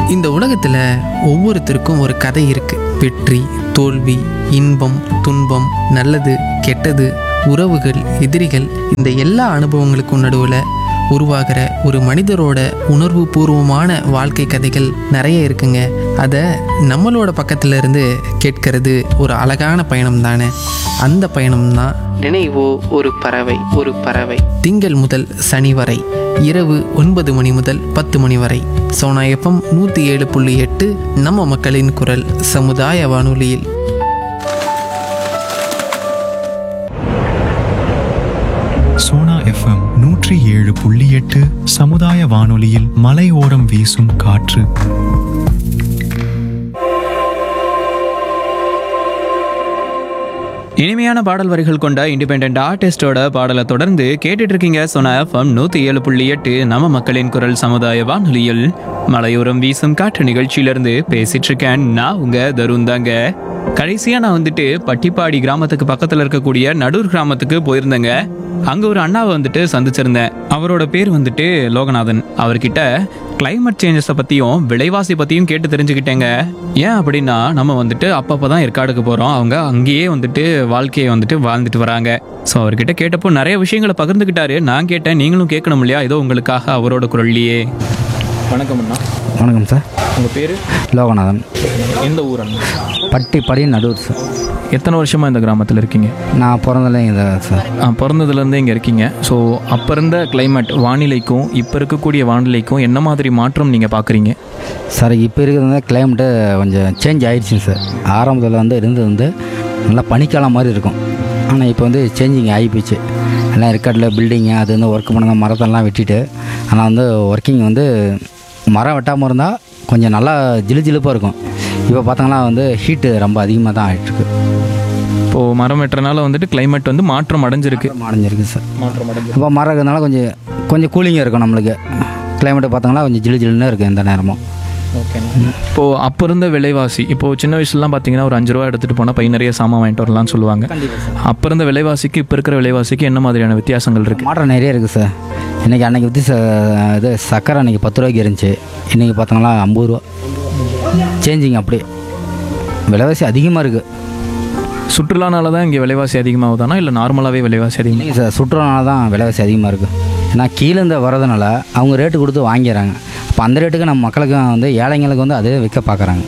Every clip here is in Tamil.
இந்த உலகத்தில் ஒவ்வொருத்தருக்கும் ஒரு கதை இருக்கு வெற்றி தோல்வி இன்பம் துன்பம் நல்லது கெட்டது உறவுகள் எதிரிகள் இந்த எல்லா அனுபவங்களுக்கும் நடுவில் உருவாகிற ஒரு மனிதரோட உணர்வு பூர்வமான வாழ்க்கை கதைகள் நிறைய இருக்குங்க அதை நம்மளோட பக்கத்துல இருந்து கேட்கறது ஒரு அழகான பயணம் தானே அந்த பயணம் தான் நினைவோ ஒரு பறவை ஒரு பறவை திங்கள் முதல் சனி வரை இரவு ஒன்பது மணி முதல் பத்து மணி வரை சோனா எஃப்எம் நூற்றி ஏழு புள்ளி எட்டு நம்ம மக்களின் குரல் சமுதாய வானொலியில் சோனா எஃப்எம் நூற்றி ஏழு புள்ளி எட்டு சமுதாய வானொலியில் மலையோரம் வீசும் காற்று இனிமையான பாடல் வரிகள் கொண்ட இண்டிபெண்ட் ஆர்டிஸ்டோட பாடலை தொடர்ந்து கேட்டுட்டு இருக்கீங்க சொன்ன எஃப்எம் நூத்தி ஏழு புள்ளி எட்டு நம்ம மக்களின் குரல் சமுதாய வானொலியில் மலையோரம் வீசும் காற்று நிகழ்ச்சியிலிருந்து பேசிட்டு இருக்கேன் நான் உங்க தருண் தாங்க கடைசியா நான் வந்துட்டு பட்டிப்பாடி கிராமத்துக்கு பக்கத்துல இருக்கக்கூடிய நடூர் கிராமத்துக்கு போயிருந்தேங்க அங்க ஒரு அண்ணாவை வந்துட்டு சந்திச்சிருந்தேன் அவரோட பேர் வந்துட்டு லோகநாதன் அவர்கிட்ட climate சேஞ்சஸை பற்றியும் விலைவாசி பற்றியும் கேட்டு தெரிஞ்சுக்கிட்டேங்க ஏன் அப்படின்னா நம்ம வந்துட்டு அப்பப்போ தான் ஏற்காடுக்கு போகிறோம் அவங்க அங்கேயே வந்துட்டு வாழ்க்கையை வந்துட்டு வாழ்ந்துட்டு வராங்க ஸோ அவர்கிட்ட கேட்டப்போ நிறைய விஷயங்களை பகிர்ந்துக்கிட்டாரு நான் கேட்டேன் நீங்களும் கேட்கணும் இல்லையா ஏதோ உங்களுக்காக அவரோட குரல்லையே வணக்கம் அண்ணா வணக்கம் சார் உங்கள் பேர் லோகநாதன் எந்த ஊர் அண்ணா பட்டி படி நடுவர் சார் எத்தனை வருஷமாக இந்த கிராமத்தில் இருக்கீங்க நான் பிறந்தல இங்கே சார் பிறந்ததுலேருந்தே இங்கே இருக்கீங்க ஸோ அப்போ இருந்த climate வானிலைக்கும் இப்போ இருக்கக்கூடிய வானிலைக்கும் என்ன மாதிரி மாற்றம் நீங்கள் பார்க்குறீங்க சார் இப்போ இருக்கிறது கிளைமேட்டு கொஞ்சம் சேஞ்ச் ஆயிடுச்சுங்க சார் ஆரம்பத்தில் வந்து இருந்தது வந்து நல்லா பனிக்காலம் மாதிரி இருக்கும் ஆனால் இப்போ வந்து சேஞ்சிங் ஆகிப்போச்சு எல்லாம் இருக்காட்டில் பில்டிங்கு அது வந்து ஒர்க் பண்ண மரத்தெல்லாம் வெட்டிட்டு ஆனால் வந்து ஒர்க்கிங் வந்து மரம் வெட்டாமல் இருந்தால் கொஞ்சம் நல்லா ஜிலு ஜிலுப்பாக இருக்கும் இப்போ பார்த்தோங்கன்னா வந்து ஹீட்டு ரொம்ப அதிகமாக தான் ஆகிட்டுருக்கு இப்போது மரம் வெட்டுறனால வந்துட்டு climate வந்து மாற்றம் அடைஞ்சிருக்கு அடைஞ்சிருக்கு சார் மாற்றம் அடைஞ்சு இப்போ மரம் இருக்கிறதுனால கொஞ்சம் கொஞ்சம் கூலிங்காக இருக்கும் நம்மளுக்கு கிளைமேட்டை பார்த்தோங்கன்னா கொஞ்சம் ஜிலு ஜிலுன்னு இருக்குது எந்த நேரமும் இப்போது அப்போ இருந்த விலைவாசி இப்போது சின்ன வயசுலலாம் பார்த்தீங்கன்னா ஒரு அஞ்சு ரூபா எடுத்துகிட்டு போனால் பை நிறைய சாமான் வாங்கிட்டு வரலாம்னு சொல்லுவாங்க அப்போ இருந்த விலைவாசிக்கு இப்போ இருக்கிற விலைவாசிக்கு என்ன மாதிரியான வித்தியாசங்கள் இருக்குது மாற்றம் நிறைய இருக்குது சார் இன்றைக்கி அன்றைக்கி விற்று இது சக்கரை அன்றைக்கி பத்து ரூபாய்க்கு இருந்துச்சு இன்றைக்கி பார்த்தோங்கன்னா ஐம்பது ரூபா சேஞ்சிங் அப்படியே விலைவாசி அதிகமாக இருக்குது சுற்றுலானால தான் இங்கே விலைவாசி அதிகமாகுதானா இல்லை நார்மலாகவே விலைவாசி அதிகமாக இல்லைங்க சார் சுற்றுலானால தான் விலைவாசி அதிகமாக இருக்குது ஏன்னா கீழேருந்து வரதுனால அவங்க ரேட்டு கொடுத்து வாங்கிடுறாங்க அப்போ அந்த ரேட்டுக்கு நம்ம மக்களுக்கு வந்து ஏழைங்களுக்கு வந்து அதே விற்க பார்க்குறாங்க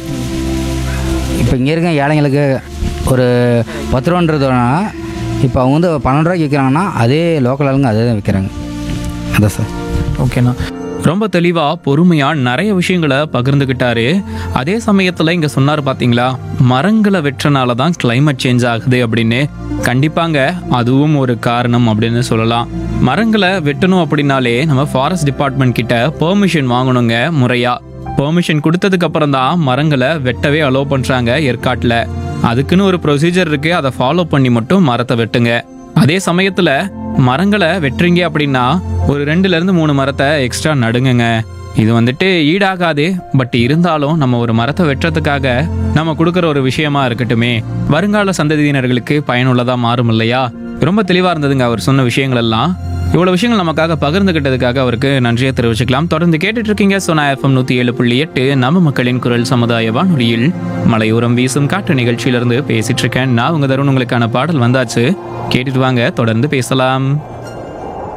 இப்போ இங்கே இருக்க ஏழைங்களுக்கு ஒரு பத்து ரூபான்றதுனா இப்போ அவங்க வந்து பன்னெண்டு ரூபாய்க்கு விற்கிறாங்கன்னா அதே லோக்கல் ஆளுங்க அதே தான் விற்கிறாங்க அதான் சார் ஓகேண்ணா ரொம்ப தெளிவாக பொறுமையாக நிறைய விஷயங்களை பகிர்ந்துக்கிட்டாரு அதே சமயத்தில் இங்கே சொன்னார் பார்த்தீங்களா மரங்களை வெட்டுறனால தான் climate சேஞ்ச் ஆகுது அப்படின்னு கண்டிப்பாங்க அதுவும் ஒரு காரணம் அப்படின்னு சொல்லலாம் மரங்களை வெட்டணும் அப்படின்னாலே நம்ம ஃபாரஸ்ட் டிபார்ட்மெண்ட் கிட்ட பெர்மிஷன் வாங்கணுங்க முறையா பெர்மிஷன் கொடுத்ததுக்கு அப்புறம் தான் மரங்களை வெட்டவே அலோவ் பண்ணுறாங்க ஏற்காட்டில் அதுக்குன்னு ஒரு ப்ரொசீஜர் இருக்கு அதை ஃபாலோ பண்ணி மட்டும் மரத்தை வெட்டுங்க அதே சமயத்துல மரங்களை வெட்டுறீங்க அப்படின்னா ஒரு ரெண்டுல இருந்து மூணு மரத்தை எக்ஸ்ட்ரா நடுங்குங்க இது வந்துட்டு ஈடாகாது பட் இருந்தாலும் நம்ம ஒரு மரத்தை வெட்டுறதுக்காக நம்ம கொடுக்குற ஒரு விஷயமா இருக்கட்டுமே வருங்கால சந்ததியினர்களுக்கு பயனுள்ளதா மாறும் இல்லையா ரொம்ப தெளிவா இருந்ததுங்க அவர் சொன்ன விஷயங்கள் எல்லாம் இவ்வளவு விஷயங்கள் நமக்காக பகிர்ந்துகிட்டதுக்காக அவருக்கு நன்றியை தெரிவிச்சுக்கலாம் தொடர்ந்து கேட்டுட்டு இருக்கீங்க சோனா எஃப்எம் நூத்தி ஏழு புள்ளி எட்டு நம்ம மக்களின் குரல் சமுதாய வானொலியில் மலையோரம் வீசும் காற்று நிகழ்ச்சியிலிருந்து பேசிட்டு இருக்கேன் நான் உங்க தருண் உங்களுக்கான பாடல் வந்தாச்சு கேட்டுட்டு வாங்க தொடர்ந்து பேசலாம்